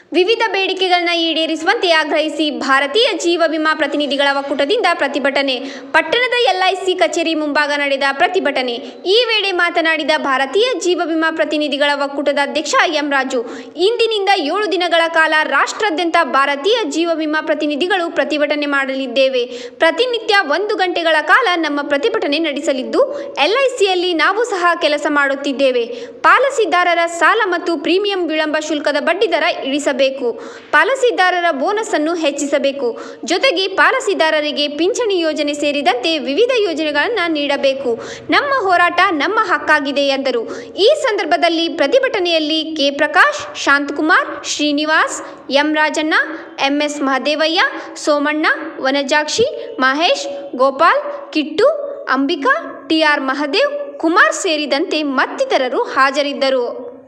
ವಿವಿಧ ಬೇಡಿಕೆಗಳನ್ನ ಈಡೇರಿಸುವಂತೆ ಆಗ್ರಹಿಸಿ ಭಾರತೀಯ ಜೀವ ವಿಮಾ ಪ್ರತಿನಿಧಿಗಳ ಒಕ್ಕೂಟದಿಂದ ಪ್ರತಿಭಟನೆ ಪಟ್ಟಣದ ಎಲ್ಐಸಿ ಕಚೇರಿ ಮುಂಭಾಗ ನಡೆದ ಪ್ರತಿಭಟನೆ ಈ ವೇಳೆ ಮಾತನಾಡಿದ ಭಾರತೀಯ ಜೀವ ವಿಮಾ ಪ್ರತಿನಿಧಿಗಳ ಒಕ್ಕೂಟದ ಅಧ್ಯಕ್ಷ ಎಂ ರಾಜು ಇಂದಿನಿಂದ ಏಳು ದಿನಗಳ ಕಾಲ ರಾಷ್ಟ್ರಾದ್ಯಂತ ಭಾರತೀಯ ಜೀವ ವಿಮಾ ಪ್ರತಿನಿಧಿಗಳು ಪ್ರತಿಭಟನೆ ಮಾಡಲಿದ್ದೇವೆ ಪ್ರತಿನಿತ್ಯ ಒಂದು ಗಂಟೆಗಳ ಕಾಲ ನಮ್ಮ ಪ್ರತಿಭಟನೆ ನಡೆಸಲಿದ್ದು ಎಲ್ಐಸಿಯಲ್ಲಿ ನಾವು ಸಹ ಕೆಲಸ ಮಾಡುತ್ತಿದ್ದೇವೆ ಪಾಲಿಸಿದಾರರ ಸಾಲ ಮತ್ತು ಪ್ರೀಮಿಯಂ ವಿಳಂಬ ಶುಲ್ಕದ ಬಡ್ಡಿದರ ಇಳಿಸಬೇಕು ಪಾಲಿಸಿದಾರರ ಬೋನಸ್ ಅನ್ನು ಹೆಚ್ಚಿಸಬೇಕು ಜೊತೆಗೆ ಪಾಲಿಸಿದಾರರಿಗೆ ಪಿಂಚಣಿ ಯೋಜನೆ ಸೇರಿದಂತೆ ವಿವಿಧ ಯೋಜನೆಗಳನ್ನು ನೀಡಬೇಕು ನಮ್ಮ ಹೋರಾಟ ನಮ್ಮ ಹಕ್ಕಾಗಿದೆ ಎಂದರು ಈ ಸಂದರ್ಭದಲ್ಲಿ ಪ್ರತಿಭಟನೆಯಲ್ಲಿ K Prakash Shanthakumar Srinivas M Rajanna MS Mahadevaiah Somanna Vanajakshi Mahesh Gopal Kittu Ambika TR Mahadev Kumar ಸೇರಿದಂತೆ ಮತ್ತಿತರರು ಹಾಜರಿದ್ದರು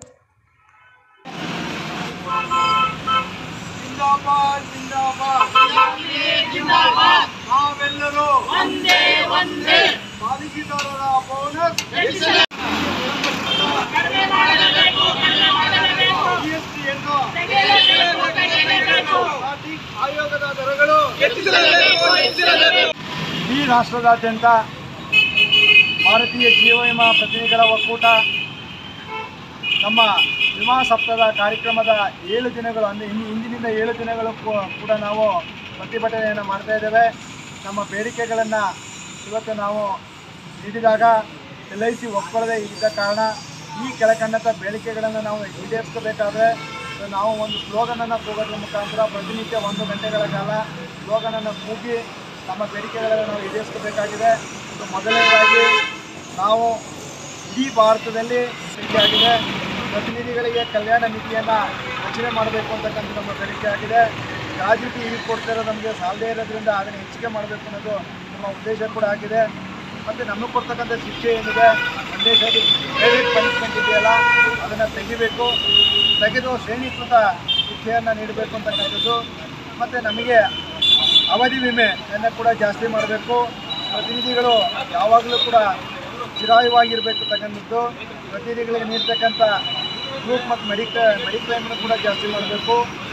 ಜಿಂದಾಬಾದ್ ಜಿಂದಾಬಾದ್ ನಾವೆಲ್ಲರೂ ಪಾಲಿಸಿದಾರರ ಬೋನಸ್ ಜಿಎಸ್ಟಿಯನ್ನು ಟ್ರಾಫಿಕ್ ಆಯೋಗದ ದರಗಳು ಈ ರಾಷ್ಟ್ರದಾದ್ಯಂತ ಭಾರತೀಯ ಜೀವ ವಿಮಾ ಪ್ರತಿನಿಧಿಗಳ ಒಕ್ಕೂಟ ನಮ್ಮ ವಿಮಾ ಸಪ್ತಾಹದ ಕಾರ್ಯಕ್ರಮದ ಏಳು ದಿನಗಳು ಅಂದರೆ ಇನ್ನು ಇಂದಿನಿಂದ ಏಳು ದಿನಗಳು ಕೂ- ಕೂಡ ನಾವು ಪ್ರತಿಭಟನೆಯನ್ನು ಮಾಡ್ತಾ ಇದ್ದೇವೆ ನಮ್ಮ ಬೇಡಿಕೆಗಳನ್ನು ಇವತ್ತು ನಾವು ನೀಡಿದಾಗ ಎಲ್ ಐ ಸಿ ಒಪ್ಕೊಳ್ಳದೆ ಇದ್ದ ಕಾರಣ ಈ ಕೆಳಕಂಡಂಥ ಬೇಡಿಕೆಗಳನ್ನು ನಾವು ಈಡೇರಿಸಬೇಕಾದ್ರೆ ನಾವು ಒಂದು ಸ್ಲೋಗನನ್ನು ಕೂಗೋದ್ರ ಮುಖಾಂತರ ಪ್ರತಿನಿತ್ಯ ಒಂದು ಗಂಟೆಗಳ ಕಾಲ ಸ್ಲೋಗನನ್ನು ಕೂಗಿ ನಮ್ಮ ಬೇಡಿಕೆಗಳನ್ನು ನಾವು ಈಡೇರಿಸಬೇಕಾಗಿದೆ ಇದು ಮೊದಲನೇದಾಗಿ ನಾವು ಇಡೀ ಭಾರತದಲ್ಲಿ ಆಗಿದೆ ಪ್ರತಿನಿಧಿಗಳಿಗೆ ಕಲ್ಯಾಣ ನೀತಿಯನ್ನು ರಚನೆ ಮಾಡಬೇಕು ಅಂತಕ್ಕಂಥ ನಮ್ಮ ಬೇಡಿಕೆ ಆಗಿದೆ ರಾಜ್ಯಕ್ಕೆ ಈಗ ಕೊಡ್ತಾ ಇರೋದು ನಮಗೆ ಸಾಲದೇ ಇರೋದ್ರಿಂದ ಅದನ್ನು ಹೆಚ್ಚಿಗೆ ಮಾಡಬೇಕು ಅನ್ನೋದು ನಮ್ಮ ಉದ್ದೇಶ ಕೂಡ ಆಗಿದೆ ಮತ್ತು ನಮಗೆ ಕೊಡ್ತಕ್ಕಂಥ ಶಿಕ್ಷೆ ಏನಿದೆ ಒಂದೇ ಸರಿ ಪ್ರೈವೇಟ್ ಪನಿಷ್ಮೆಂಟ್ ಇದೆಯಲ್ಲ ಅದನ್ನು ತೆಗಿಬೇಕು ತೆಗೆದು ಶ್ರೇಣೀಕೃತ ಶಿಕ್ಷೆಯನ್ನು ನೀಡಬೇಕು ಅಂತಕ್ಕಂಥದ್ದು ಮತ್ತು ನಮಗೆ ಅವಧಿ ವಿಮೆಯನ್ನು ಕೂಡ ಜಾಸ್ತಿ ಮಾಡಬೇಕು ಪ್ರತಿನಿಧಿಗಳು ಯಾವಾಗಲೂ ಕೂಡ ಚಿರಾಯುವಾಗಿರಬೇಕು ತಕ್ಕಂಥದ್ದು ಪ್ರತಿನಿಧಿಗಳಿಗೆ ನೀಡ್ತಕ್ಕಂಥ ಗ್ರೂಪ್ ಮತ್ತು ಮೆಡಿಕ ಮೆಡಿಕ್ಲೈಮನ್ನು ಕೂಡ ಜಾಸ್ತಿ ಮಾಡಬೇಕು